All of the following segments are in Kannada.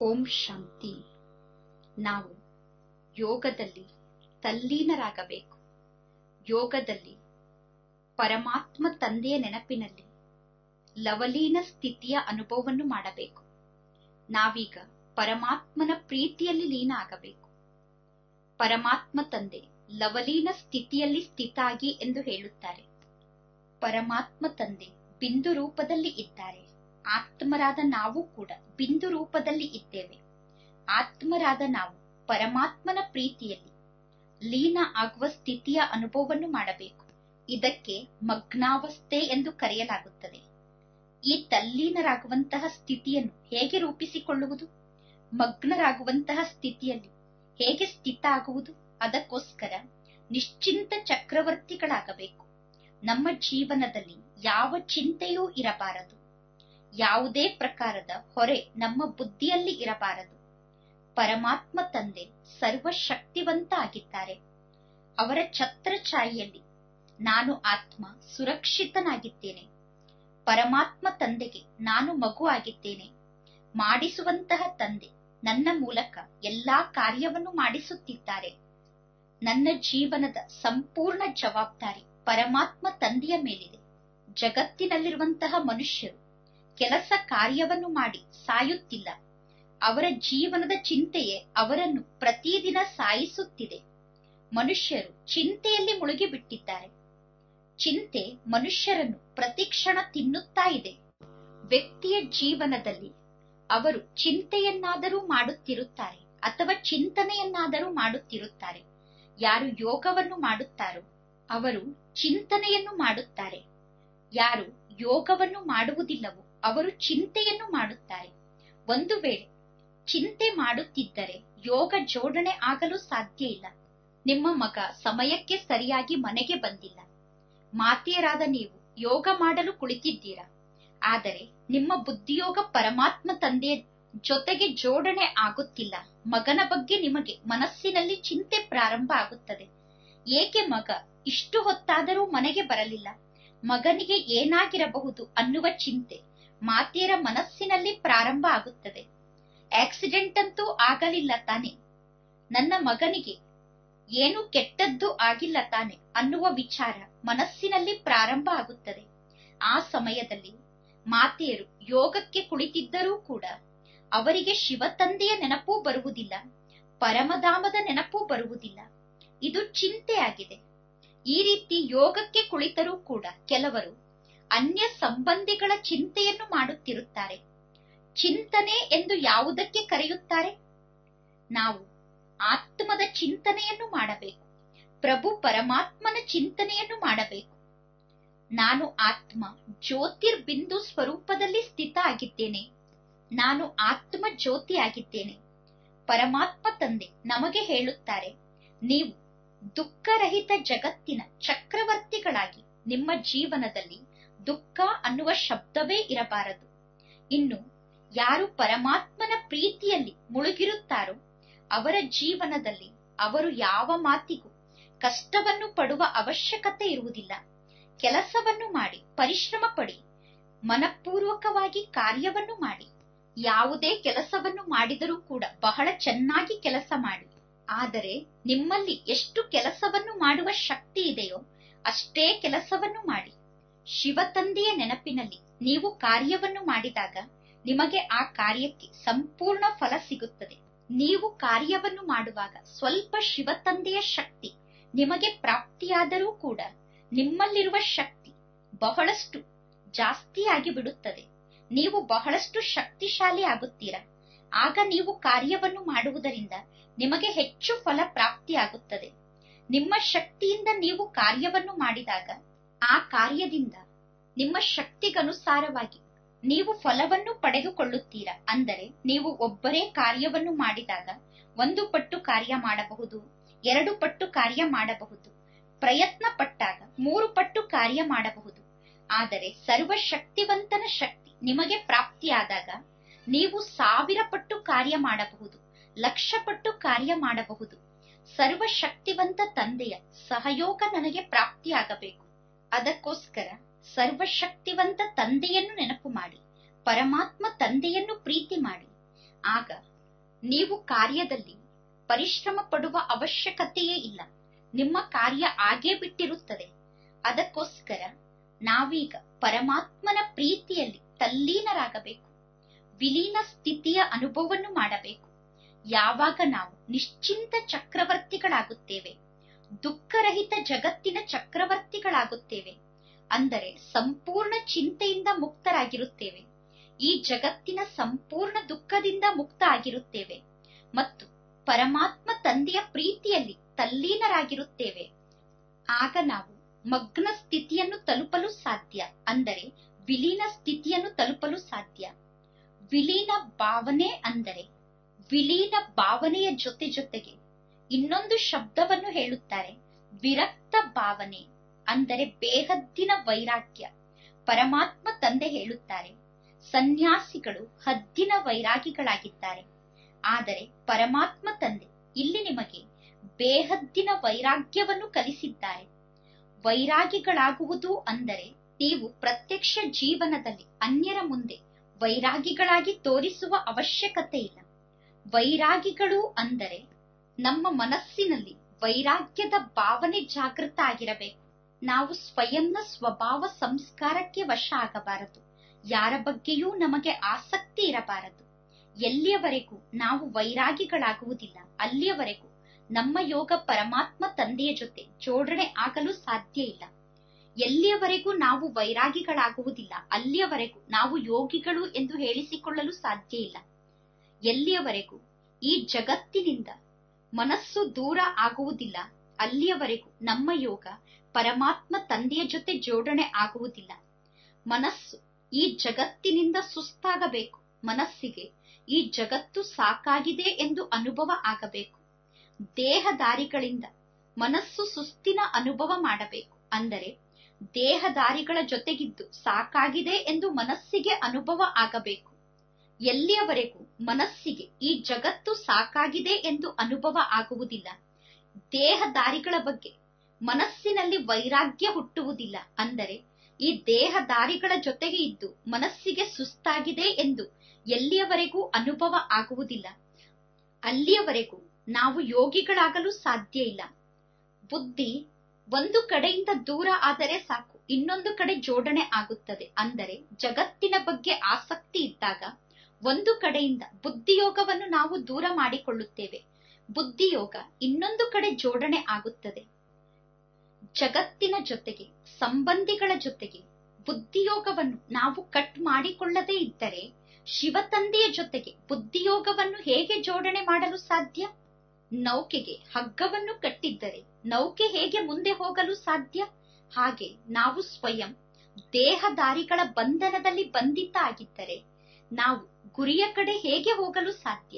ಓಂ ಶಾಂತಿ ನಾವು ಯೋಗದಲ್ಲಿ ತಲ್ಲೀನರಾಗಬೇಕು ಯೋಗದಲ್ಲಿ ಪರಮಾತ್ಮ ತಂದೆಯ ನೆನಪಿನಲ್ಲಿ ಲವಲೀನ ಸ್ಥಿತಿಯ ಅನುಭವವನ್ನು ಮಾಡಬೇಕು ನಾವೀಗ ಪರಮಾತ್ಮನ ಪ್ರೀತಿಯಲ್ಲಿ ಲೀನ ಆಗಬೇಕು ಪರಮಾತ್ಮ ತಂದೆ ಲವಲೀನ ಸ್ಥಿತಿಯಲ್ಲಿ ಸ್ಥಿತಾಗಿ ಎಂದು ಹೇಳುತ್ತಾರೆ ಪರಮಾತ್ಮ ತಂದೆ ಬಿಂದು ರೂಪದಲ್ಲಿ ಇದ್ದಾರೆ ಆತ್ಮರಾದ ನಾವು ಕೂಡ ಬಿಂದು ರೂಪದಲ್ಲಿ ಇದ್ದೇವೆ ಆತ್ಮರಾದ ನಾವು ಪರಮಾತ್ಮನ ಪ್ರೀತಿಯಲ್ಲಿ ಲೀನ ಆಗುವ ಸ್ಥಿತಿಯ ಅನುಭವವನ್ನು ಮಾಡಬೇಕು ಇದಕ್ಕೆ ಮಗ್ನಾವಸ್ಥೆ ಎಂದು ಕರೆಯಲಾಗುತ್ತದೆ ಈ ತಲ್ಲೀನರಾಗುವಂತಹ ಸ್ಥಿತಿಯನ್ನು ಹೇಗೆ ರೂಪಿಸಿಕೊಳ್ಳುವುದು ಮಗ್ನರಾಗುವಂತಹ ಸ್ಥಿತಿಯಲ್ಲಿ ಹೇಗೆ ಸ್ಥಿತ ಆಗುವುದು ಅದಕ್ಕೋಸ್ಕರ ನಿಶ್ಚಿಂತ ಚಕ್ರವರ್ತಿಗಳಾಗಬೇಕು ನಮ್ಮ ಜೀವನದಲ್ಲಿ ಯಾವ ಚಿಂತೆಯೂ ಇರಬಾರದು ಯಾವುದೇ ಪ್ರಕಾರದ ಹೊರೆ ನಮ್ಮ ಬುದ್ಧಿಯಲ್ಲಿ ಇರಬಾರದು ಪರಮಾತ್ಮ ತಂದೆ ಸರ್ವಶಕ್ತಿವಂತ ಆಗಿದ್ದಾರೆ ಅವರ ಛತ್ರಛಾಯಿಯಲ್ಲಿ ನಾನು ಆತ್ಮ ಸುರಕ್ಷಿತನಾಗಿದ್ದೇನೆ ಪರಮಾತ್ಮ ತಂದೆಗೆ ನಾನು ಮಗು ಆಗಿದ್ದೇನೆ ಮಾಡಿಸುವಂತಹ ತಂದೆ ನನ್ನ ಮೂಲಕ ಎಲ್ಲಾ ಕಾರ್ಯವನ್ನು ಮಾಡಿಸುತ್ತಿದ್ದಾರೆ ನನ್ನ ಜೀವನದ ಸಂಪೂರ್ಣ ಜವಾಬ್ದಾರಿ ಪರಮಾತ್ಮ ತಂದೆಯ ಮೇಲಿದೆ ಜಗತ್ತಿನಲ್ಲಿರುವಂತಹ ಮನುಷ್ಯರು ಕೆಲಸ ಕಾರ್ಯವನ್ನು ಮಾಡಿ ಸಾಯುತ್ತಿಲ್ಲ ಅವರ ಜೀವನದ ಚಿಂತೆಯೇ ಅವರನ್ನು ಪ್ರತಿದಿನ ಸಾಯಿಸುತ್ತಿದೆ ಮನುಷ್ಯರು ಚಿಂತೆಯಲ್ಲಿ ಮುಳುಗಿಬಿಟ್ಟಿದ್ದಾರೆ ಚಿಂತೆ ಮನುಷ್ಯರನ್ನು ಪ್ರತಿಕ್ಷಣ ತಿನ್ನುತ್ತಾ ಇದೆ ವ್ಯಕ್ತಿಯ ಜೀವನದಲ್ಲಿ ಅವರು ಚಿಂತೆಯನ್ನಾದರೂ ಮಾಡುತ್ತಿರುತ್ತಾರೆ ಅಥವಾ ಚಿಂತನೆಯನ್ನಾದರೂ ಮಾಡುತ್ತಿರುತ್ತಾರೆ ಯಾರು ಯೋಗವನ್ನು ಮಾಡುತ್ತಾರೋ ಅವರು ಚಿಂತನೆಯನ್ನು ಮಾಡುತ್ತಾರೆ ಯಾರು ಯೋಗವನ್ನು ಮಾಡುವುದಿಲ್ಲವೋ ಅವರು ಚಿಂತೆಯನ್ನು ಮಾಡುತ್ತಾರೆ ಒಂದು ವೇಳೆ ಚಿಂತೆ ಮಾಡುತ್ತಿದ್ದರೆ ಯೋಗ ಜೋಡಣೆ ಆಗಲು ಸಾಧ್ಯ ಇಲ್ಲ ನಿಮ್ಮ ಮಗ ಸಮಯಕ್ಕೆ ಸರಿಯಾಗಿ ಮನೆಗೆ ಬಂದಿಲ್ಲ ಮಾತೆಯರಾದ ನೀವು ಯೋಗ ಮಾಡಲು ಕುಳಿತಿದ್ದೀರಾ ಆದರೆ ನಿಮ್ಮ ಬುದ್ಧಿಯೋಗ ಪರಮಾತ್ಮ ತಂದೆಯ ಜೊತೆಗೆ ಜೋಡಣೆ ಆಗುತ್ತಿಲ್ಲ ಮಗನ ಬಗ್ಗೆ ನಿಮಗೆ ಮನಸ್ಸಿನಲ್ಲಿ ಚಿಂತೆ ಪ್ರಾರಂಭ ಆಗುತ್ತದೆ ಏಕೆ ಮಗ ಇಷ್ಟು ಹೊತ್ತಾದರೂ ಮನೆಗೆ ಬರಲಿಲ್ಲ ಮಗನಿಗೆ ಏನಾಗಿರಬಹುದು ಅನ್ನುವ ಚಿಂತೆ ಮಾತೆಯರ ಮನಸ್ಸಿನಲ್ಲಿ ಪ್ರಾರಂಭ ಆಗುತ್ತದೆ ಆಕ್ಸಿಡೆಂಟ್ ಅಂತೂ ಆಗಲಿಲ್ಲ ತಾನೆ ನನ್ನ ಮಗನಿಗೆ ಏನು ಕೆಟ್ಟದ್ದು ಆಗಿಲ್ಲ ತಾನೆ ಅನ್ನುವ ವಿಚಾರ ಮನಸ್ಸಿನಲ್ಲಿ ಪ್ರಾರಂಭ ಆಗುತ್ತದೆ ಆ ಸಮಯದಲ್ಲಿ ಮಾತೆಯರು ಯೋಗಕ್ಕೆ ಕುಳಿತಿದ್ದರೂ ಕೂಡ ಅವರಿಗೆ ಶಿವತಂದೆಯ ನೆನಪೂ ಬರುವುದಿಲ್ಲ ಪರಮಧಾಮದ ನೆನಪೂ ಬರುವುದಿಲ್ಲ ಇದು ಚಿಂತೆಯಾಗಿದೆ ಈ ರೀತಿ ಯೋಗಕ್ಕೆ ಕುಳಿತರೂ ಕೂಡ ಕೆಲವರು ಅನ್ಯ ಸಂಬಂಧಿಗಳ ಚಿಂತೆಯನ್ನು ಮಾಡುತ್ತಿರುತ್ತಾರೆ ಚಿಂತನೆ ಎಂದು ಯಾವುದಕ್ಕೆ ಕರೆಯುತ್ತಾರೆ ನಾವು ಆತ್ಮದ ಚಿಂತನೆಯನ್ನು ಮಾಡಬೇಕು ಪ್ರಭು ಪರಮಾತ್ಮನ ಚಿಂತನೆಯನ್ನು ಮಾಡಬೇಕು ನಾನು ಆತ್ಮ ಜ್ಯೋತಿರ್ಬಿಂದು ಸ್ವರೂಪದಲ್ಲಿ ಸ್ಥಿತ ಆಗಿದ್ದೇನೆ ನಾನು ಆತ್ಮ ಜ್ಯೋತಿ ಆಗಿದ್ದೇನೆ ಪರಮಾತ್ಮ ತಂದೆ ನಮಗೆ ಹೇಳುತ್ತಾರೆ ನೀವು ದುಃಖರಹಿತ ಜಗತ್ತಿನ ಚಕ್ರವರ್ತಿಗಳಾಗಿ ನಿಮ್ಮ ಜೀವನದಲ್ಲಿ ದುಃಖ ಅನ್ನುವ ಶಬ್ದವೇ ಇರಬಾರದು ಇನ್ನು ಯಾರು ಪರಮಾತ್ಮನ ಪ್ರೀತಿಯಲ್ಲಿ ಮುಳುಗಿರುತ್ತಾರೋ ಅವರ ಜೀವನದಲ್ಲಿ ಅವರು ಯಾವ ಮಾತಿಗೂ ಕಷ್ಟವನ್ನು ಪಡುವ ಅವಶ್ಯಕತೆ ಇರುವುದಿಲ್ಲ ಕೆಲಸವನ್ನು ಮಾಡಿ ಪರಿಶ್ರಮ ಪಡಿ ಮನಪೂರ್ವಕವಾಗಿ ಕಾರ್ಯವನ್ನು ಮಾಡಿ ಯಾವುದೇ ಕೆಲಸವನ್ನು ಮಾಡಿದರೂ ಕೂಡ ಬಹಳ ಚೆನ್ನಾಗಿ ಕೆಲಸ ಮಾಡಿ ಆದರೆ ನಿಮ್ಮಲ್ಲಿ ಎಷ್ಟು ಕೆಲಸವನ್ನು ಮಾಡುವ ಶಕ್ತಿ ಇದೆಯೋ ಅಷ್ಟೇ ಕೆಲಸವನ್ನು ಮಾಡಿ ಶಿವತಂದೆಯ ನೆನಪಿನಲ್ಲಿ ನೀವು ಕಾರ್ಯವನ್ನು ಮಾಡಿದಾಗ ನಿಮಗೆ ಆ ಕಾರ್ಯಕ್ಕೆ ಸಂಪೂರ್ಣ ಫಲ ಸಿಗುತ್ತದೆ ನೀವು ಕಾರ್ಯವನ್ನು ಮಾಡುವಾಗ ಸ್ವಲ್ಪ ಶಿವತಂದೆಯ ಶಕ್ತಿ ನಿಮಗೆ ಪ್ರಾಪ್ತಿಯಾದರೂ ಕೂಡ ನಿಮ್ಮಲ್ಲಿರುವ ಶಕ್ತಿ ಬಹಳಷ್ಟು ಜಾಸ್ತಿಯಾಗಿ ಬಿಡುತ್ತದೆ ನೀವು ಬಹಳಷ್ಟು ಶಕ್ತಿಶಾಲಿ ಆಗುತ್ತೀರಾ ಆಗ ನೀವು ಕಾರ್ಯವನ್ನು ಮಾಡುವುದರಿಂದ ನಿಮಗೆ ಹೆಚ್ಚು ಫಲ ಪ್ರಾಪ್ತಿಯಾಗುತ್ತದೆ ನಿಮ್ಮ ಶಕ್ತಿಯಿಂದ ನೀವು ಕಾರ್ಯವನ್ನು ಮಾಡಿದಾಗ ಆ ಕಾರ್ಯದಿಂದ ನಿಮ್ಮ ಶಕ್ತಿಗನುಸಾರವಾಗಿ ನೀವು ಫಲವನ್ನು ಪಡೆದುಕೊಳ್ಳುತ್ತೀರಾ ಅಂದರೆ ನೀವು ಒಬ್ಬರೇ ಕಾರ್ಯವನ್ನು ಮಾಡಿದಾಗ ಒಂದು ಪಟ್ಟು ಕಾರ್ಯ ಮಾಡಬಹುದು ಎರಡು ಪಟ್ಟು ಕಾರ್ಯ ಮಾಡಬಹುದು ಪ್ರಯತ್ನ ಪಟ್ಟಾಗ ಮೂರು ಪಟ್ಟು ಕಾರ್ಯ ಮಾಡಬಹುದು ಆದರೆ ಸರ್ವಶಕ್ತಿವಂತನ ಶಕ್ತಿ ನಿಮಗೆ ಪ್ರಾಪ್ತಿಯಾದಾಗ ನೀವು ಸಾವಿರ ಪಟ್ಟು ಕಾರ್ಯ ಮಾಡಬಹುದು ಲಕ್ಷ ಪಟ್ಟು ಕಾರ್ಯ ಮಾಡಬಹುದು ಸರ್ವಶಕ್ತಿವಂತ ತಂದೆಯ ಸಹಯೋಗ ನನಗೆ ಪ್ರಾಪ್ತಿಯಾಗಬೇಕು ಅದಕ್ಕೋಸ್ಕರ ಸರ್ವಶಕ್ತಿವಂತ ತಂದೆಯನ್ನು ನೆನಪು ಮಾಡಿ ಪರಮಾತ್ಮ ತಂದೆಯನ್ನು ಪ್ರೀತಿ ಮಾಡಿ ಆಗ ನೀವು ಕಾರ್ಯದಲ್ಲಿ ಪರಿಶ್ರಮ ಪಡುವ ಅವಶ್ಯಕತೆಯೇ ಇಲ್ಲ ನಿಮ್ಮ ಕಾರ್ಯ ಆಗೇ ಬಿಟ್ಟಿರುತ್ತದೆ ಅದಕ್ಕೋಸ್ಕರ ನಾವೀಗ ಪರಮಾತ್ಮನ ಪ್ರೀತಿಯಲ್ಲಿ ತಲ್ಲೀನರಾಗಬೇಕು ವಿಲೀನ ಸ್ಥಿತಿಯ ಅನುಭವವನ್ನು ಮಾಡಬೇಕು ಯಾವಾಗ ನಾವು ನಿಶ್ಚಿಂತ ಚಕ್ರವರ್ತಿಗಳಾಗುತ್ತೇವೆ ದುಃಖರಹಿತ ಜಗತ್ತಿನ ಚಕ್ರವರ್ತಿಗಳಾಗುತ್ತೇವೆ ಅಂದರೆ ಸಂಪೂರ್ಣ ಚಿಂತೆಯಿಂದ ಮುಕ್ತರಾಗಿರುತ್ತೇವೆ ಈ ಜಗತ್ತಿನ ಸಂಪೂರ್ಣ ದುಃಖದಿಂದ ಮುಕ್ತ ಆಗಿರುತ್ತೇವೆ ಮತ್ತು ಪರಮಾತ್ಮ ತಂದೆಯ ಪ್ರೀತಿಯಲ್ಲಿ ತಲ್ಲೀನರಾಗಿರುತ್ತೇವೆ ಆಗ ನಾವು ಮಗ್ನ ಸ್ಥಿತಿಯನ್ನು ತಲುಪಲು ಸಾಧ್ಯ ಅಂದರೆ ವಿಲೀನ ಸ್ಥಿತಿಯನ್ನು ತಲುಪಲು ಸಾಧ್ಯ ವಿಲೀನ ಭಾವನೆ ಅಂದರೆ ವಿಲೀನ ಭಾವನೆಯ ಜೊತೆ ಜೊತೆಗೆ ಇನ್ನೊಂದು ಶಬ್ದವನ್ನು ಹೇಳುತ್ತಾರೆ ವಿರಕ್ತ ಭಾವನೆ ಅಂದರೆ ಬೇಹದ್ದಿನ ವೈರಾಗ್ಯ ಪರಮಾತ್ಮ ತಂದೆ ಹೇಳುತ್ತಾರೆ ಸನ್ಯಾಸಿಗಳು ಹದ್ದಿನ ವೈರಾಗಿಗಳಾಗಿದ್ದಾರೆ ಆದರೆ ಪರಮಾತ್ಮ ತಂದೆ ಇಲ್ಲಿ ನಿಮಗೆ ಬೇಹದ್ದಿನ ವೈರಾಗ್ಯವನ್ನು ಕಲಿಸಿದ್ದಾರೆ ವೈರಾಗಿಗಳಾಗುವುದು ಅಂದರೆ ನೀವು ಪ್ರತ್ಯಕ್ಷ ಜೀವನದಲ್ಲಿ ಅನ್ಯರ ಮುಂದೆ ವೈರಾಗಿಗಳಾಗಿ ತೋರಿಸುವ ಅವಶ್ಯಕತೆ ಇಲ್ಲ ವೈರಾಗಿಗಳು ಅಂದರೆ ನಮ್ಮ ಮನಸ್ಸಿನಲ್ಲಿ ವೈರಾಗ್ಯದ ಭಾವನೆ ಜಾಗೃತ ಆಗಿರಬೇಕು ನಾವು ಸ್ವಯಂನ ಸ್ವಭಾವ ಸಂಸ್ಕಾರಕ್ಕೆ ವಶ ಆಗಬಾರದು ಯಾರ ಬಗ್ಗೆಯೂ ನಮಗೆ ಆಸಕ್ತಿ ಇರಬಾರದು ಎಲ್ಲಿಯವರೆಗೂ ನಾವು ವೈರಾಗಿಗಳಾಗುವುದಿಲ್ಲ ಅಲ್ಲಿಯವರೆಗೂ ನಮ್ಮ ಯೋಗ ಪರಮಾತ್ಮ ತಂದೆಯ ಜೊತೆ ಜೋಡಣೆ ಆಗಲು ಸಾಧ್ಯ ಇಲ್ಲ ಎಲ್ಲಿಯವರೆಗೂ ನಾವು ವೈರಾಗಿಗಳಾಗುವುದಿಲ್ಲ ಅಲ್ಲಿಯವರೆಗೂ ನಾವು ಯೋಗಿಗಳು ಎಂದು ಹೇಳಿಸಿಕೊಳ್ಳಲು ಸಾಧ್ಯ ಇಲ್ಲ ಎಲ್ಲಿಯವರೆಗೂ ಈ ಜಗತ್ತಿನಿಂದ ಮನಸ್ಸು ದೂರ ಆಗುವುದಿಲ್ಲ ಅಲ್ಲಿಯವರೆಗೂ ನಮ್ಮ ಯೋಗ ಪರಮಾತ್ಮ ತಂದೆಯ ಜೊತೆ ಜೋಡಣೆ ಆಗುವುದಿಲ್ಲ ಮನಸ್ಸು ಈ ಜಗತ್ತಿನಿಂದ ಸುಸ್ತಾಗಬೇಕು ಮನಸ್ಸಿಗೆ ಈ ಜಗತ್ತು ಸಾಕಾಗಿದೆ ಎಂದು ಅನುಭವ ಆಗಬೇಕು ದೇಹದಾರಿಗಳಿಂದ ಮನಸ್ಸು ಸುಸ್ತಿನ ಅನುಭವ ಮಾಡಬೇಕು ಅಂದರೆ ದೇಹದಾರಿಗಳ ಜೊತೆಗಿದ್ದು ಸಾಕಾಗಿದೆ ಎಂದು ಮನಸ್ಸಿಗೆ ಅನುಭವ ಆಗಬೇಕು ಎಲ್ಲಿಯವರೆಗೂ ಮನಸ್ಸಿಗೆ ಈ ಜಗತ್ತು ಸಾಕಾಗಿದೆ ಎಂದು ಅನುಭವ ಆಗುವುದಿಲ್ಲ ದೇಹದಾರಿಗಳ ಬಗ್ಗೆ ಮನಸ್ಸಿನಲ್ಲಿ ವೈರಾಗ್ಯ ಹುಟ್ಟುವುದಿಲ್ಲ ಅಂದರೆ ಈ ದೇಹದಾರಿಗಳ ಜೊತೆಗೆ ಇದ್ದು ಮನಸ್ಸಿಗೆ ಸುಸ್ತಾಗಿದೆ ಎಂದು ಎಲ್ಲಿಯವರೆಗೂ ಅನುಭವ ಆಗುವುದಿಲ್ಲ ಅಲ್ಲಿಯವರೆಗೂ ನಾವು ಯೋಗಿಗಳಾಗಲು ಸಾಧ್ಯ ಇಲ್ಲ ಬುದ್ಧಿ ಒಂದು ಕಡೆಯಿಂದ ದೂರ ಆದರೆ ಸಾಕು ಇನ್ನೊಂದು ಕಡೆ ಜೋಡಣೆ ಆಗುತ್ತದೆ ಅಂದರೆ ಜಗತ್ತಿನ ಬಗ್ಗೆ ಆಸಕ್ತಿ ಇದ್ದಾಗ ಒಂದು ಕಡೆಯಿಂದ ಬುದ್ಧಿಯೋಗವನ್ನು ನಾವು ದೂರ ಮಾಡಿಕೊಳ್ಳುತ್ತೇವೆ ಬುದ್ಧಿಯೋಗ ಇನ್ನೊಂದು ಕಡೆ ಜೋಡಣೆ ಆಗುತ್ತದೆ ಜಗತ್ತಿನ ಜೊತೆಗೆ ಸಂಬಂಧಿಗಳ ಜೊತೆಗೆ ಬುದ್ಧಿಯೋಗವನ್ನು ನಾವು ಕಟ್ ಮಾಡಿಕೊಳ್ಳದೇ ಇದ್ದರೆ ಶಿವತಂದೆಯ ಜೊತೆಗೆ ಬುದ್ಧಿಯೋಗವನ್ನು ಹೇಗೆ ಜೋಡಣೆ ಮಾಡಲು ಸಾಧ್ಯ ನೌಕೆಗೆ ಹಗ್ಗವನ್ನು ಕಟ್ಟಿದ್ದರೆ ನೌಕೆ ಹೇಗೆ ಮುಂದೆ ಹೋಗಲು ಸಾಧ್ಯ ಹಾಗೆ ನಾವು ಸ್ವಯಂ ದೇಹದಾರಿಗಳ ಬಂಧನದಲ್ಲಿ ಬಂಧಿತ ಆಗಿದ್ದರೆ ನಾವು ಗುರಿಯ ಕಡೆ ಹೇಗೆ ಹೋಗಲು ಸಾಧ್ಯ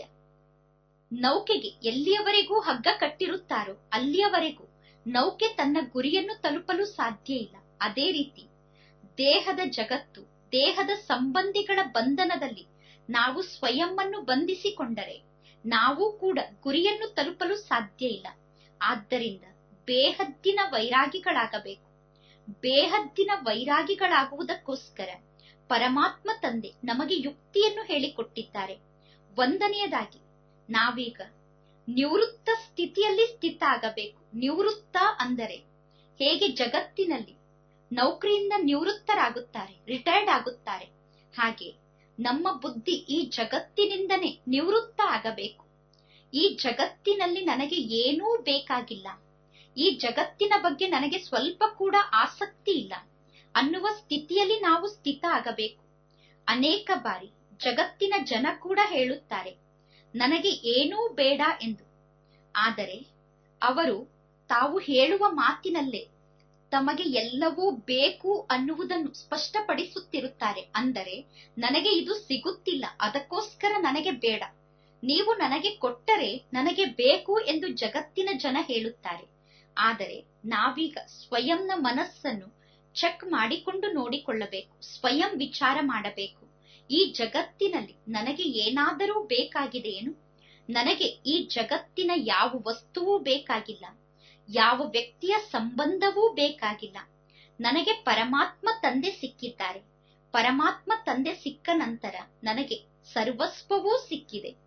ನೌಕೆಗೆ ಎಲ್ಲಿಯವರೆಗೂ ಹಗ್ಗ ಕಟ್ಟಿರುತ್ತಾರೋ ಅಲ್ಲಿಯವರೆಗೂ ನೌಕೆ ತನ್ನ ಗುರಿಯನ್ನು ತಲುಪಲು ಸಾಧ್ಯ ಇಲ್ಲ ಅದೇ ರೀತಿ ದೇಹದ ಜಗತ್ತು ದೇಹದ ಸಂಬಂಧಿಗಳ ಬಂಧನದಲ್ಲಿ ನಾವು ಸ್ವಯಂವನ್ನು ಬಂಧಿಸಿಕೊಂಡರೆ ನಾವು ಕೂಡ ಗುರಿಯನ್ನು ತಲುಪಲು ಸಾಧ್ಯ ಇಲ್ಲ ಆದ್ದರಿಂದ ಬೇಹದ್ದಿನ ವೈರಾಗಿಗಳಾಗಬೇಕು ಬೇಹದ್ದಿನ ವೈರಾಗಿಗಳಾಗುವುದಕ್ಕೋಸ್ಕರ ಪರಮಾತ್ಮ ತಂದೆ ನಮಗೆ ಯುಕ್ತಿಯನ್ನು ಹೇಳಿಕೊಟ್ಟಿದ್ದಾರೆ ಒಂದನೆಯದಾಗಿ ನಾವೀಗ ನಿವೃತ್ತ ಸ್ಥಿತಿಯಲ್ಲಿ ಸ್ಥಿತ ಆಗಬೇಕು ನಿವೃತ್ತ ಅಂದರೆ ಹೇಗೆ ಜಗತ್ತಿನಲ್ಲಿ ನೌಕರಿಯಿಂದ ನಿವೃತ್ತರಾಗುತ್ತಾರೆ ರಿಟೈರ್ಡ್ ಆಗುತ್ತಾರೆ ಹಾಗೆ ನಮ್ಮ ಬುದ್ಧಿ ಈ ಜಗತ್ತಿನಿಂದನೇ ನಿವೃತ್ತ ಆಗಬೇಕು ಈ ಜಗತ್ತಿನಲ್ಲಿ ನನಗೆ ಏನೂ ಬೇಕಾಗಿಲ್ಲ ಈ ಜಗತ್ತಿನ ಬಗ್ಗೆ ನನಗೆ ಸ್ವಲ್ಪ ಕೂಡ ಆಸಕ್ತಿ ಇಲ್ಲ ಅನ್ನುವ ಸ್ಥಿತಿಯಲ್ಲಿ ನಾವು ಸ್ಥಿತ ಆಗಬೇಕು ಅನೇಕ ಬಾರಿ ಜಗತ್ತಿನ ಜನ ಕೂಡ ಹೇಳುತ್ತಾರೆ ನನಗೆ ಏನೂ ಬೇಡ ಎಂದು ಆದರೆ ಅವರು ತಾವು ಹೇಳುವ ಮಾತಿನಲ್ಲೇ ತಮಗೆ ಎಲ್ಲವೂ ಬೇಕು ಅನ್ನುವುದನ್ನು ಸ್ಪಷ್ಟಪಡಿಸುತ್ತಿರುತ್ತಾರೆ ಅಂದರೆ ನನಗೆ ಇದು ಸಿಗುತ್ತಿಲ್ಲ ಅದಕ್ಕೋಸ್ಕರ ನನಗೆ ಬೇಡ ನೀವು ನನಗೆ ಕೊಟ್ಟರೆ ನನಗೆ ಬೇಕು ಎಂದು ಜಗತ್ತಿನ ಜನ ಹೇಳುತ್ತಾರೆ ಆದರೆ ನಾವೀಗ ಸ್ವಯಂನ ಮನಸ್ಸನ್ನು ಚೆಕ್ ಮಾಡಿಕೊಂಡು ನೋಡಿಕೊಳ್ಳಬೇಕು ಸ್ವಯಂ ವಿಚಾರ ಮಾಡಬೇಕು ಈ ಜಗತ್ತಿನಲ್ಲಿ ನನಗೆ ಏನಾದರೂ ಬೇಕಾಗಿದೆಯೇನು ನನಗೆ ಈ ಜಗತ್ತಿನ ಯಾವ ವಸ್ತುವೂ ಬೇಕಾಗಿಲ್ಲ ಯಾವ ವ್ಯಕ್ತಿಯ ಸಂಬಂಧವೂ ಬೇಕಾಗಿಲ್ಲ ನನಗೆ ಪರಮಾತ್ಮ ತಂದೆ ಸಿಕ್ಕಿದ್ದಾರೆ ಪರಮಾತ್ಮ ತಂದೆ ಸಿಕ್ಕ ನಂತರ ನನಗೆ ಸರ್ವಸ್ವವೂ ಸಿಕ್ಕಿದೆ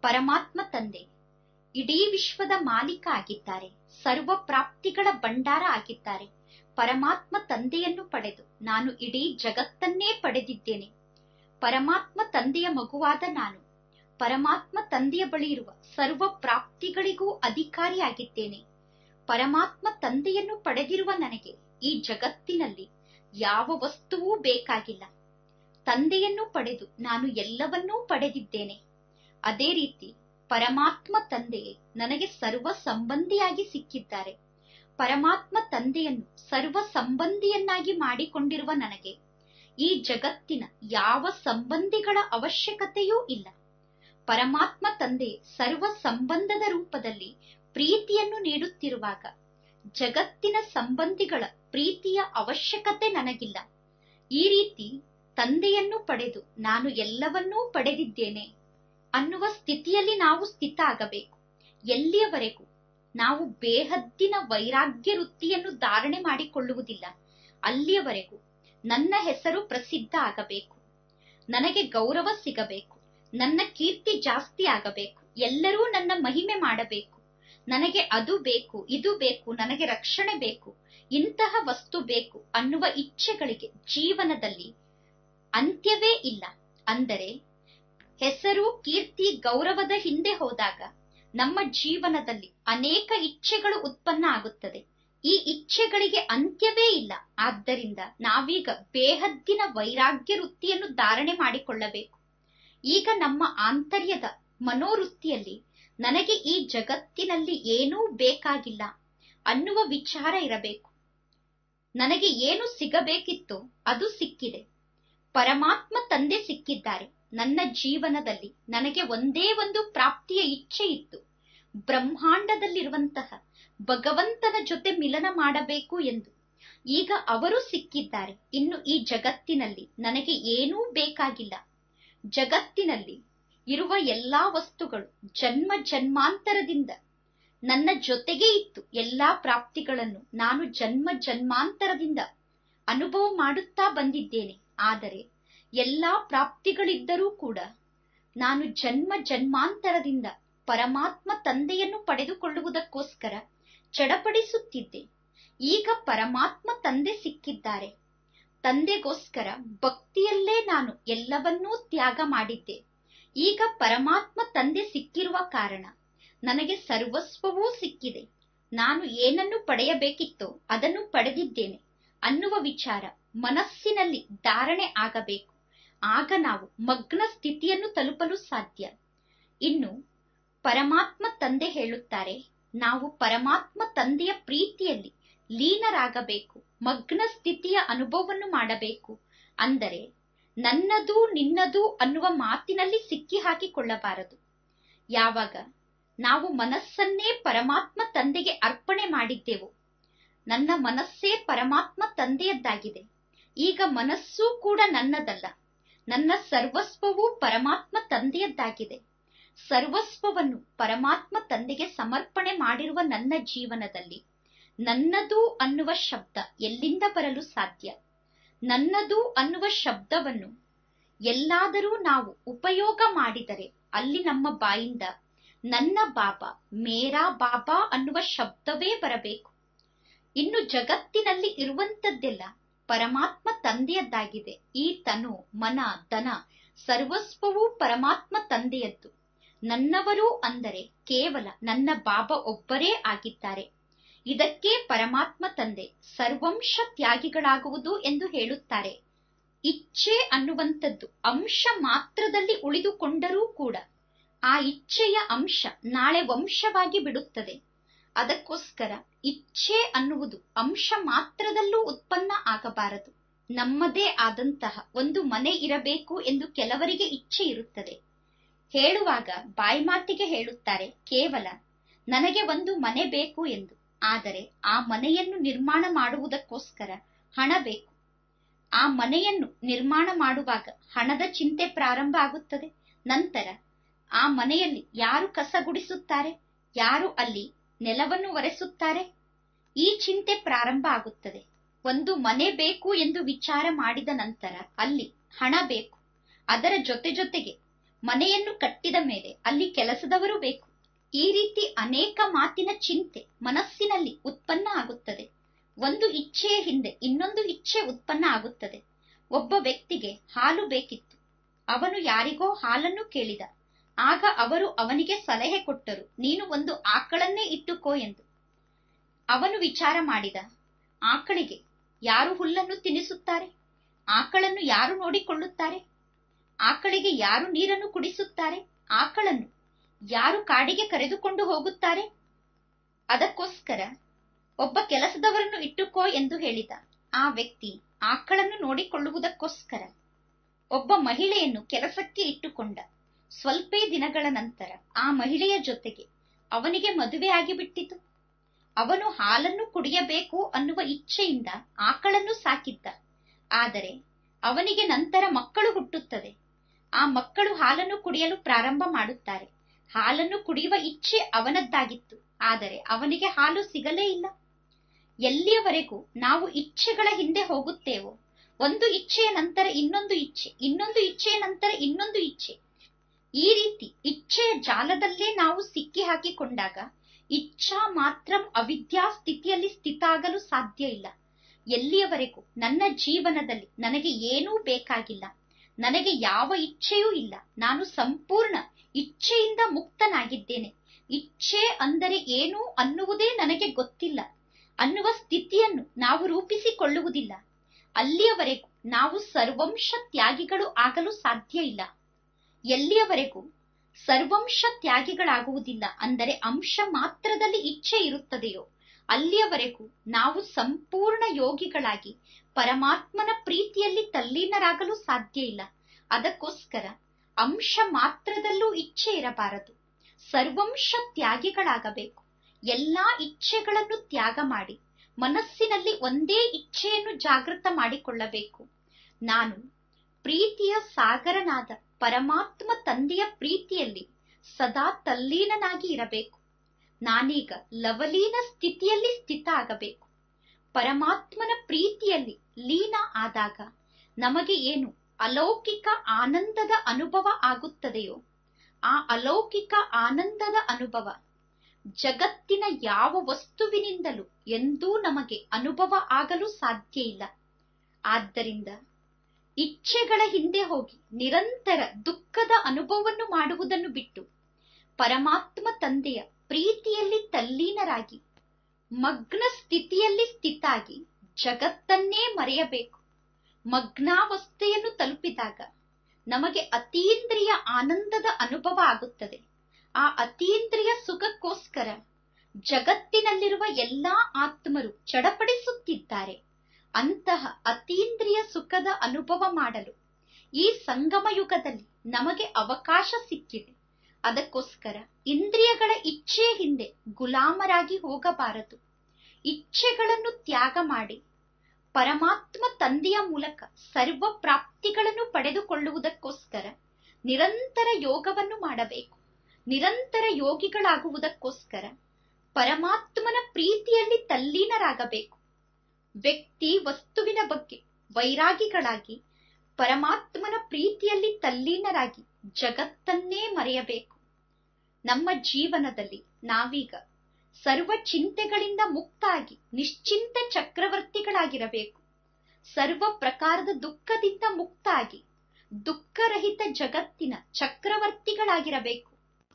ಪರಮಾತ್ಮ ತಂದೆ ಇಡೀ ವಿಶ್ವದ ಮಾಲೀಕ ಆಗಿದ್ದಾರೆ ಸರ್ವ ಪ್ರಾಪ್ತಿಗಳ ಭಂಡಾರ ಆಗಿದ್ದಾರೆ ಪರಮಾತ್ಮ ತಂದೆಯನ್ನು ಪಡೆದು ನಾನು ಇಡೀ ಜಗತ್ತನ್ನೇ ಪಡೆದಿದ್ದೇನೆ ಪರಮಾತ್ಮ ತಂದೆಯ ಮಗುವಾದ ನಾನು ಪರಮಾತ್ಮ ತಂದೆಯ ಬಳಿ ಇರುವ ಸರ್ವ ಪ್ರಾಪ್ತಿಗಳಿಗೂ ಅಧಿಕಾರಿಯಾಗಿದ್ದೇನೆ ಪರಮಾತ್ಮ ತಂದೆಯನ್ನು ಪಡೆದಿರುವ ನನಗೆ ಈ ಜಗತ್ತಿನಲ್ಲಿ ಯಾವ ವಸ್ತುವೂ ಬೇಕಾಗಿಲ್ಲ ತಂದೆಯನ್ನು ಪಡೆದು ನಾನು ಎಲ್ಲವನ್ನೂ ಪಡೆದಿದ್ದೇನೆ ಅದೇ ರೀತಿ ಪರಮಾತ್ಮ ತಂದೆಯೇ ನನಗೆ ಸರ್ವ ಸಂಬಂಧಿಯಾಗಿ ಸಿಕ್ಕಿದ್ದಾರೆ ಪರಮಾತ್ಮ ತಂದೆಯನ್ನು ಸರ್ವ ಸಂಬಂಧಿಯನ್ನಾಗಿ ಮಾಡಿಕೊಂಡಿರುವ ನನಗೆ ಈ ಜಗತ್ತಿನ ಯಾವ ಸಂಬಂಧಿಗಳ ಅವಶ್ಯಕತೆಯೂ ಇಲ್ಲ ಪರಮಾತ್ಮ ತಂದೆ ಸರ್ವ ಸಂಬಂಧದ ರೂಪದಲ್ಲಿ ಪ್ರೀತಿಯನ್ನು ನೀಡುತ್ತಿರುವಾಗ ಜಗತ್ತಿನ ಸಂಬಂಧಿಗಳ ಪ್ರೀತಿಯ ಅವಶ್ಯಕತೆ ನನಗಿಲ್ಲ ಈ ರೀತಿ ತಂದೆಯನ್ನು ಪಡೆದು ನಾನು ಎಲ್ಲವನ್ನೂ ಪಡೆದಿದ್ದೇನೆ ಅನ್ನುವ ಸ್ಥಿತಿಯಲ್ಲಿ ನಾವು ಸ್ಥಿತ ಆಗಬೇಕು ಎಲ್ಲಿಯವರೆಗೂ ನಾವು ಬೇಹದ್ದಿನ ವೈರಾಗ್ಯ ವೃತ್ತಿಯನ್ನು ಧಾರಣೆ ಮಾಡಿಕೊಳ್ಳುವುದಿಲ್ಲ ಅಲ್ಲಿಯವರೆಗೂ ನನ್ನ ಹೆಸರು ಪ್ರಸಿದ್ಧ ಆಗಬೇಕು ನನಗೆ ಗೌರವ ಸಿಗಬೇಕು ನನ್ನ ಕೀರ್ತಿ ಜಾಸ್ತಿ ಆಗಬೇಕು ಎಲ್ಲರೂ ನನ್ನ ಮಹಿಮೆ ಮಾಡಬೇಕು ನನಗೆ ಅದು ಬೇಕು ಇದು ಬೇಕು ನನಗೆ ರಕ್ಷಣೆ ಬೇಕು ಇಂತಹ ವಸ್ತು ಬೇಕು ಅನ್ನುವ ಇಚ್ಛೆಗಳಿಗೆ ಜೀವನದಲ್ಲಿ ಅಂತ್ಯವೇ ಇಲ್ಲ ಅಂದರೆ ಹೆಸರು ಕೀರ್ತಿ ಗೌರವದ ಹಿಂದೆ ಹೋದಾಗ ನಮ್ಮ ಜೀವನದಲ್ಲಿ ಅನೇಕ ಇಚ್ಛೆಗಳು ಉತ್ಪನ್ನ ಆಗುತ್ತದೆ ಈ ಇಚ್ಛೆಗಳಿಗೆ ಅಂತ್ಯವೇ ಇಲ್ಲ ಆದ್ದರಿಂದ ನಾವೀಗ ಬೇಹದ್ದಿನ ವೈರಾಗ್ಯ ವೃತ್ತಿಯನ್ನು ಧಾರಣೆ ಮಾಡಿಕೊಳ್ಳಬೇಕು ಈಗ ನಮ್ಮ ಆಂತರ್ಯದ ಮನೋವೃತ್ತಿಯಲ್ಲಿ ನನಗೆ ಈ ಜಗತ್ತಿನಲ್ಲಿ ಏನೂ ಬೇಕಾಗಿಲ್ಲ ಅನ್ನುವ ವಿಚಾರ ಇರಬೇಕು ನನಗೆ ಏನು ಸಿಗಬೇಕಿತ್ತೋ ಅದು ಸಿಕ್ಕಿದೆ ಪರಮಾತ್ಮ ತಂದೆ ಸಿಕ್ಕಿದ್ದಾರೆ ನನ್ನ ಜೀವನದಲ್ಲಿ ನನಗೆ ಒಂದೇ ಒಂದು ಪ್ರಾಪ್ತಿಯ ಇಚ್ಛೆ ಇತ್ತು ಬ್ರಹ್ಮಾಂಡದಲ್ಲಿರುವಂತಹ ಭಗವಂತನ ಜೊತೆ ಮಿಲನ ಮಾಡಬೇಕು ಎಂದು ಈಗ ಅವರು ಸಿಕ್ಕಿದ್ದಾರೆ ಇನ್ನು ಈ ಜಗತ್ತಿನಲ್ಲಿ ನನಗೆ ಏನೂ ಬೇಕಾಗಿಲ್ಲ ಜಗತ್ತಿನಲ್ಲಿ ಇರುವ ಎಲ್ಲಾ ವಸ್ತುಗಳು ಜನ್ಮ ಜನ್ಮಾಂತರದಿಂದ ನನ್ನ ಜೊತೆಗೆ ಇತ್ತು ಎಲ್ಲಾ ಪ್ರಾಪ್ತಿಗಳನ್ನು ನಾನು ಜನ್ಮ ಜನ್ಮಾಂತರದಿಂದ ಅನುಭವ ಮಾಡುತ್ತಾ ಬಂದಿದ್ದೇನೆ ಆದರೆ ಎಲ್ಲಾ ಪ್ರಾಪ್ತಿಗಳಿದ್ದರೂ ಕೂಡ ನಾನು ಜನ್ಮ ಜನ್ಮಾಂತರದಿಂದ ಪರಮಾತ್ಮ ತಂದೆಯನ್ನು ಪಡೆದುಕೊಳ್ಳುವುದಕ್ಕೋಸ್ಕರ ಚಡಪಡಿಸುತ್ತಿದ್ದೆ ಈಗ ಪರಮಾತ್ಮ ತಂದೆ ಸಿಕ್ಕಿದ್ದಾರೆ ತಂದೆಗೋಸ್ಕರ ಭಕ್ತಿಯಲ್ಲೇ ನಾನು ಎಲ್ಲವನ್ನೂ ತ್ಯಾಗ ಮಾಡಿದ್ದೆ ಈಗ ಪರಮಾತ್ಮ ತಂದೆ ಸಿಕ್ಕಿರುವ ಕಾರಣ ನನಗೆ ಸರ್ವಸ್ವವೂ ಸಿಕ್ಕಿದೆ ನಾನು ಏನನ್ನು ಪಡೆಯಬೇಕಿತ್ತೋ ಅದನ್ನು ಪಡೆದಿದ್ದೇನೆ ಅನ್ನುವ ವಿಚಾರ ಮನಸ್ಸಿನಲ್ಲಿ ಧಾರಣೆ ಆಗಬೇಕು ಆಗ ನಾವು ಮಗ್ನ ಸ್ಥಿತಿಯನ್ನು ತಲುಪಲು ಸಾಧ್ಯ ಇನ್ನು ಪರಮಾತ್ಮ ತಂದೆ ಹೇಳುತ್ತಾರೆ ನಾವು ಪರಮಾತ್ಮ ತಂದೆಯ ಪ್ರೀತಿಯಲ್ಲಿ ಲೀನರಾಗಬೇಕು ಮಗ್ನ ಸ್ಥಿತಿಯ ಅನುಭವವನ್ನು ಮಾಡಬೇಕು ಅಂದರೆ ನನ್ನದು ನಿನ್ನದು ಅನ್ನುವ ಮಾತಿನಲ್ಲಿ ಸಿಕ್ಕಿ ಹಾಕಿಕೊಳ್ಳಬಾರದು ಯಾವಾಗ ನಾವು ಮನಸ್ಸನ್ನೇ ಪರಮಾತ್ಮ ತಂದೆಗೆ ಅರ್ಪಣೆ ಮಾಡಿದ್ದೆವು ನನ್ನ ಮನಸ್ಸೇ ಪರಮಾತ್ಮ ತಂದೆಯದ್ದಾಗಿದೆ ಈಗ ಮನಸ್ಸೂ ಕೂಡ ನನ್ನದಲ್ಲ ನನ್ನ ಸರ್ವಸ್ವವೂ ಪರಮಾತ್ಮ ತಂದೆಯದ್ದಾಗಿದೆ ಸರ್ವಸ್ವವನ್ನು ಪರಮಾತ್ಮ ತಂದೆಗೆ ಸಮರ್ಪಣೆ ಮಾಡಿರುವ ನನ್ನ ಜೀವನದಲ್ಲಿ ನನ್ನದು ಅನ್ನುವ ಶಬ್ದ ಎಲ್ಲಿಂದ ಬರಲು ಸಾಧ್ಯ ನನ್ನದು ಅನ್ನುವ ಶಬ್ದವನ್ನು ಎಲ್ಲಾದರೂ ನಾವು ಉಪಯೋಗ ಮಾಡಿದರೆ ಅಲ್ಲಿ ನಮ್ಮ ಬಾಯಿಂದ ನನ್ನ ಬಾಬಾ ಮೇರಾ ಬಾಬಾ ಅನ್ನುವ ಶಬ್ದವೇ ಬರಬೇಕು ಇನ್ನು ಜಗತ್ತಿನಲ್ಲಿ ಇರುವಂತದ್ದೆಲ್ಲ ಪರಮಾತ್ಮ ತಂದೆಯದ್ದಾಗಿದೆ ಈ ತನು ಮನ ದನ ಸರ್ವಸ್ವವೂ ಪರಮಾತ್ಮ ತಂದೆಯದ್ದು ನನ್ನವರು ಅಂದರೆ ಕೇವಲ ನನ್ನ ಬಾಬಾ ಒಬ್ಬರೇ ಆಗಿದ್ದಾರೆ ಇದಕ್ಕೆ ಪರಮಾತ್ಮ ತಂದೆ ಸರ್ವಂಶ ತ್ಯಾಗಿಗಳಾಗುವುದು ಎಂದು ಹೇಳುತ್ತಾರೆ ಇಚ್ಛೆ ಅನ್ನುವಂಥದ್ದು ಅಂಶ ಮಾತ್ರದಲ್ಲಿ ಉಳಿದುಕೊಂಡರೂ ಕೂಡ ಆ ಇಚ್ಛೆಯ ಅಂಶ ನಾಳೆ ವಂಶವಾಗಿ ಬಿಡುತ್ತದೆ ಅದಕ್ಕೋಸ್ಕರ ಇಚ್ಛೆ ಅನ್ನುವುದು ಅಂಶ ಮಾತ್ರದಲ್ಲೂ ಉತ್ಪನ್ನ ಆಗಬಾರದು ನಮ್ಮದೇ ಆದಂತಹ ಒಂದು ಮನೆ ಇರಬೇಕು ಎಂದು ಕೆಲವರಿಗೆ ಇಚ್ಛೆ ಇರುತ್ತದೆ ಹೇಳುವಾಗ ಬಾಯಿ ಮಾತಿಗೆ ಹೇಳುತ್ತಾರೆ ಕೇವಲ ನನಗೆ ಒಂದು ಮನೆ ಬೇಕು ಎಂದು ಆದರೆ ಆ ಮನೆಯನ್ನು ನಿರ್ಮಾಣ ಮಾಡುವುದಕ್ಕೋಸ್ಕರ ಹಣ ಬೇಕು ಆ ಮನೆಯನ್ನು ನಿರ್ಮಾಣ ಮಾಡುವಾಗ ಹಣದ ಚಿಂತೆ ಪ್ರಾರಂಭ ಆಗುತ್ತದೆ ನಂತರ ಆ ಮನೆಯಲ್ಲಿ ಯಾರು ಕಸ ಗುಡಿಸುತ್ತಾರೆ ಯಾರು ಅಲ್ಲಿ ನೆಲವನ್ನು ಒರೆಸುತ್ತಾರೆ ಈ ಚಿಂತೆ ಪ್ರಾರಂಭ ಆಗುತ್ತದೆ ಒಂದು ಮನೆ ಬೇಕು ಎಂದು ವಿಚಾರ ಮಾಡಿದ ನಂತರ ಅಲ್ಲಿ ಹಣ ಬೇಕು ಅದರ ಜೊತೆ ಜೊತೆಗೆ ಮನೆಯನ್ನು ಕಟ್ಟಿದ ಮೇಲೆ ಅಲ್ಲಿ ಕೆಲಸದವರು ಬೇಕು ಈ ರೀತಿ ಅನೇಕ ಮಾತಿನ ಚಿಂತೆ ಮನಸ್ಸಿನಲ್ಲಿ ಉತ್ಪನ್ನ ಆಗುತ್ತದೆ ಒಂದು ಇಚ್ಛೆಯ ಹಿಂದೆ ಇನ್ನೊಂದು ಇಚ್ಛೆ ಉತ್ಪನ್ನ ಆಗುತ್ತದೆ ಒಬ್ಬ ವ್ಯಕ್ತಿಗೆ ಹಾಲು ಬೇಕಿತ್ತು ಅವನು ಯಾರಿಗೋ ಹಾಲನ್ನು ಕೇಳಿದ ಆಗ ಅವರು ಅವನಿಗೆ ಸಲಹೆ ಕೊಟ್ಟರು ನೀನು ಒಂದು ಆಕಳನ್ನೇ ಇಟ್ಟುಕೋ ಎಂದು ಅವನು ವಿಚಾರ ಮಾಡಿದ ಆಕಳಿಗೆ ಯಾರು ಹುಲ್ಲನ್ನು ತಿನ್ನಿಸುತ್ತಾರೆ ಆಕಳನ್ನು ಯಾರು ನೋಡಿಕೊಳ್ಳುತ್ತಾರೆ ಆಕಳಿಗೆ ಯಾರು ನೀರನ್ನು ಕುಡಿಸುತ್ತಾರೆ ಆಕಳನ್ನು ಯಾರು ಕಾಡಿಗೆ ಕರೆದುಕೊಂಡು ಹೋಗುತ್ತಾರೆ ಅದಕ್ಕೋಸ್ಕರ ಒಬ್ಬ ಕೆಲಸದವರನ್ನು ಇಟ್ಟುಕೋ ಎಂದು ಹೇಳಿದ ಆ ವ್ಯಕ್ತಿ ಆಕಳನ್ನು ನೋಡಿಕೊಳ್ಳುವುದಕ್ಕೋಸ್ಕರ ಒಬ್ಬ ಮಹಿಳೆಯನ್ನು ಕೆಲಸಕ್ಕೆ ಇಟ್ಟುಕೊಂಡ ಸ್ವಲ್ಪೇ ದಿನಗಳ ನಂತರ ಆ ಮಹಿಳೆಯ ಜೊತೆಗೆ ಅವನಿಗೆ ಮದುವೆ ಆಗಿಬಿಟ್ಟಿತು ಅವನು ಹಾಲನ್ನು ಕುಡಿಯಬೇಕು ಅನ್ನುವ ಇಚ್ಛೆಯಿಂದ ಆಕಳನ್ನು ಸಾಕಿದ್ದ ಆದರೆ ಅವನಿಗೆ ನಂತರ ಮಕ್ಕಳು ಹುಟ್ಟುತ್ತದೆ ಆ ಮಕ್ಕಳು ಹಾಲನ್ನು ಕುಡಿಯಲು ಪ್ರಾರಂಭ ಮಾಡುತ್ತಾರೆ ಹಾಲನ್ನು ಕುಡಿಯುವ ಇಚ್ಛೆ ಅವನದ್ದಾಗಿತ್ತು ಆದರೆ ಅವನಿಗೆ ಹಾಲು ಸಿಗಲೇ ಇಲ್ಲ ಎಲ್ಲಿಯವರೆಗೂ ನಾವು ಇಚ್ಛೆಗಳ ಹಿಂದೆ ಹೋಗುತ್ತೇವೋ ಒಂದು ಇಚ್ಛೆಯ ನಂತರ ಇನ್ನೊಂದು ಇಚ್ಛೆ ಇನ್ನೊಂದು ಇಚ್ಛೆಯ ನಂತರ ಇನ್ನೊಂದು ಇಚ್ಛೆ ಈ ರೀತಿ ಇಚ್ಛೆಯ ಜಾಲದಲ್ಲೇ ನಾವು ಸಿಕ್ಕಿ ಹಾಕಿಕೊಂಡಾಗ ಇಚ್ಛಾ ಮಾತ್ರ ಅವಿದ್ಯಾ ಸ್ಥಿತಿಯಲ್ಲಿ ಸ್ಥಿತಾಗಲು ಸಾಧ್ಯ ಇಲ್ಲ ಎಲ್ಲಿಯವರೆಗೂ ನನ್ನ ಜೀವನದಲ್ಲಿ ನನಗೆ ಏನೂ ಬೇಕಾಗಿಲ್ಲ ನನಗೆ ಯಾವ ಇಚ್ಛೆಯೂ ಇಲ್ಲ ನಾನು ಸಂಪೂರ್ಣ ಇಚ್ಛೆಯಿಂದ ಮುಕ್ತನಾಗಿದ್ದೇನೆ ಇಚ್ಛೆ ಅಂದರೆ ಏನು ಅನ್ನುವುದೇ ನನಗೆ ಗೊತ್ತಿಲ್ಲ ಅನ್ನುವ ಸ್ಥಿತಿಯನ್ನು ನಾವು ರೂಪಿಸಿಕೊಳ್ಳುವುದಿಲ್ಲ ಅಲ್ಲಿಯವರೆಗೂ ನಾವು ಸರ್ವಂಶ ತ್ಯಾಗಿಗಳು ಆಗಲು ಸಾಧ್ಯ ಇಲ್ಲ ಎಲ್ಲಿಯವರೆಗೂ ಸರ್ವಂಶ ತ್ಯಾಗಿಗಳಾಗುವುದಿಲ್ಲ ಅಂದರೆ ಅಂಶ ಮಾತ್ರದಲ್ಲಿ ಇಚ್ಛೆ ಇರುತ್ತದೆಯೋ ಅಲ್ಲಿಯವರೆಗೂ ನಾವು ಸಂಪೂರ್ಣ ಯೋಗಿಗಳಾಗಿ ಪರಮಾತ್ಮನ ಪ್ರೀತಿಯಲ್ಲಿ ತಲ್ಲೀನರಾಗಲು ಸಾಧ್ಯ ಇಲ್ಲ ಅದಕ್ಕೋಸ್ಕರ ಅಂಶ ಮಾತ್ರದಲ್ಲೂ ಇಚ್ಛೆ ಇರಬಾರದು ಸರ್ವಂಶ ತ್ಯಾಗಿಗಳಾಗಬೇಕು ಎಲ್ಲಾ ಇಚ್ಛೆಗಳನ್ನು ತ್ಯಾಗ ಮಾಡಿ ಮನಸ್ಸಿನಲ್ಲಿ ಒಂದೇ ಇಚ್ಛೆಯನ್ನು ಜಾಗೃತ ಮಾಡಿಕೊಳ್ಳಬೇಕು ನಾನು ಪ್ರೀತಿಯ ಸಾಗರನಾದ ಪರಮಾತ್ಮ ತಂದೆಯ ಪ್ರೀತಿಯಲ್ಲಿ ಸದಾ ತಲ್ಲೀನನಾಗಿ ಇರಬೇಕು ನಾನೀಗ ಲವಲೀನ ಸ್ಥಿತಿಯಲ್ಲಿ ಸ್ಥಿತ ಆಗಬೇಕು ಪರಮಾತ್ಮನ ಪ್ರೀತಿಯಲ್ಲಿ ಲೀನ ಆದಾಗ ನಮಗೆ ಏನು ಅಲೌಕಿಕ ಆನಂದದ ಅನುಭವ ಆಗುತ್ತದೆಯೋ ಆ ಅಲೌಕಿಕ ಆನಂದದ ಅನುಭವ ಜಗತ್ತಿನ ಯಾವ ವಸ್ತುವಿನಿಂದಲೂ ಎಂದೂ ನಮಗೆ ಅನುಭವ ಆಗಲು ಸಾಧ್ಯ ಇಲ್ಲ ಆದ್ದರಿಂದ ಇಚ್ಛೆಗಳ ಹಿಂದೆ ಹೋಗಿ ನಿರಂತರ ದುಃಖದ ಅನುಭವವನ್ನು ಮಾಡುವುದನ್ನು ಬಿಟ್ಟು ಪರಮಾತ್ಮ ತಂದೆಯ ಪ್ರೀತಿಯಲ್ಲಿ ತಲ್ಲೀನರಾಗಿ ಮಗ್ನ ಸ್ಥಿತಿಯಲ್ಲಿ ಸ್ಥಿತಾಗಿ ಜಗತ್ತನ್ನೇ ಮರೆಯಬೇಕು ಮಗ್ನಾವಸ್ಥೆಯನ್ನು ತಲುಪಿದಾಗ ನಮಗೆ ಅತೀಂದ್ರಿಯ ಆನಂದದ ಅನುಭವ ಆಗುತ್ತದೆ ಆ ಅತೀಂದ್ರಿಯ ಸುಖಕ್ಕೋಸ್ಕರ ಜಗತ್ತಿನಲ್ಲಿರುವ ಎಲ್ಲಾ ಆತ್ಮರು ಚಡಪಡಿಸುತ್ತಿದ್ದಾರೆ ಅಂತಹ ಅತೀಂದ್ರಿಯ ಸುಖದ ಅನುಭವ ಮಾಡಲು ಈ ಸಂಗಮ ಯುಗದಲ್ಲಿ ನಮಗೆ ಅವಕಾಶ ಸಿಕ್ಕಿದೆ ಅದಕ್ಕೋಸ್ಕರ ಇಂದ್ರಿಯಗಳ ಇಚ್ಛೆಯ ಹಿಂದೆ ಗುಲಾಮರಾಗಿ ಹೋಗಬಾರದು ಇಚ್ಛೆಗಳನ್ನು ತ್ಯಾಗ ಮಾಡಿ ಪರಮಾತ್ಮ ತಂದೆಯ ಮೂಲಕ ಸರ್ವ ಪ್ರಾಪ್ತಿಗಳನ್ನು ಪಡೆದುಕೊಳ್ಳುವುದಕ್ಕೋಸ್ಕರ ನಿರಂತರ ಯೋಗವನ್ನು ಮಾಡಬೇಕು ನಿರಂತರ ಯೋಗಿಗಳಾಗುವುದಕ್ಕೋಸ್ಕರ ಪರಮಾತ್ಮನ ಪ್ರೀತಿಯಲ್ಲಿ ತಲ್ಲೀನರಾಗಬೇಕು ವ್ಯಕ್ತಿ ವಸ್ತುವಿನ ಬಗ್ಗೆ ವೈರಾಗಿಗಳಾಗಿ ಪರಮಾತ್ಮನ ಪ್ರೀತಿಯಲ್ಲಿ ತಲ್ಲೀನರಾಗಿ ಜಗತ್ತನ್ನೇ ಮರೆಯಬೇಕು ನಮ್ಮ ಜೀವನದಲ್ಲಿ ನಾವೀಗ ಸರ್ವ ಚಿಂತೆಗಳಿಂದ ಮುಕ್ತಾಗಿ ನಿಶ್ಚಿಂತ ಚಕ್ರವರ್ತಿಗಳಾಗಿರಬೇಕು ಸರ್ವ ಪ್ರಕಾರದ ದುಃಖದಿಂದ ಮುಕ್ತಾಗಿ ದುಃಖರಹಿತ ಜಗತ್ತಿನ ಚಕ್ರವರ್ತಿಗಳಾಗಿರಬೇಕು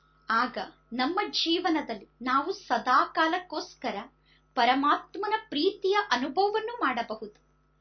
ಆಗ ನಮ್ಮ ಜೀವನದಲ್ಲಿ ನಾವು ಸದಾ ಕಾಲಕ್ಕೋಸ್ಕರ ಪರಮಾತ್ಮನ ಪ್ರೀತಿಯ ಅನುಭವವನ್ನು ಮಾಡಬಹುದು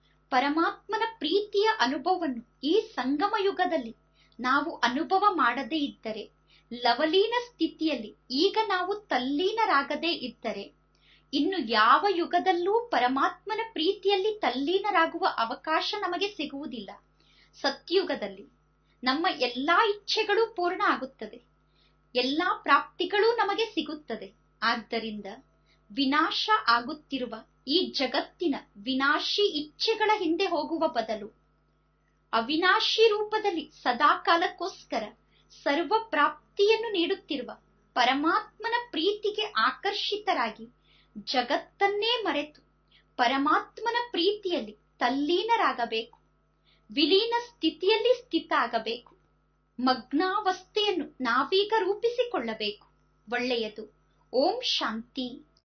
ಪರಮಾತ್ಮನ ಪ್ರೀತಿಯ ಅನುಭವವನ್ನು ಈ ಸಂಗಮ ಯುಗದಲ್ಲಿ ನಾವು ಅನುಭವ ಮಾಡದೇ ಇದ್ದರೆ ಲವಲೀನ ಸ್ಥಿತಿಯಲ್ಲಿ ಈಗ ನಾವು ತಲ್ಲೀನರಾಗದೇ ಇದ್ದರೆ ಇನ್ನು ಯಾವ ಯುಗದಲ್ಲೂ ಪರಮಾತ್ಮನ ಪ್ರೀತಿಯಲ್ಲಿ ತಲ್ಲೀನರಾಗುವ ಅವಕಾಶ ನಮಗೆ ಸಿಗುವುದಿಲ್ಲ ಸತ್ಯುಗದಲ್ಲಿ ನಮ್ಮ ಎಲ್ಲಾ ಇಚ್ಛೆಗಳು ಪೂರ್ಣ ಆಗುತ್ತದೆ ಎಲ್ಲಾ ಪ್ರಾಪ್ತಿಗಳೂ ನಮಗೆ ಸಿಗುತ್ತದೆ ಆದ್ದರಿಂದ ವಿನಾಶ ಆಗುತ್ತಿರುವ ಈ ಜಗತ್ತಿನ ವಿನಾಶಿ ಇಚ್ಛೆಗಳ ಹಿಂದೆ ಹೋಗುವ ಬದಲು ಅವಿನಾಶಿ ರೂಪದಲ್ಲಿ ಸದಾ ಕಾಲಕ್ಕೋಸ್ಕರ ಸರ್ವ ಪ್ರಾಪ್ತಿಯನ್ನು ನೀಡುತ್ತಿರುವ ಪರಮಾತ್ಮನ ಪ್ರೀತಿಗೆ ಆಕರ್ಷಿತರಾಗಿ ಜಗತ್ತನ್ನೇ ಮರೆತು ಪರಮಾತ್ಮನ ಪ್ರೀತಿಯಲ್ಲಿ ತಲ್ಲೀನರಾಗಬೇಕು ವಿಲೀನ ಸ್ಥಿತಿಯಲ್ಲಿ ಸ್ಥಿತ ಆಗಬೇಕು ಮಗ್ನಾವಸ್ಥೆಯನ್ನು ನಾವೀಗ ರೂಪಿಸಿಕೊಳ್ಳಬೇಕು ಒಳ್ಳೆಯದು ಓಂ ಶಾಂತಿ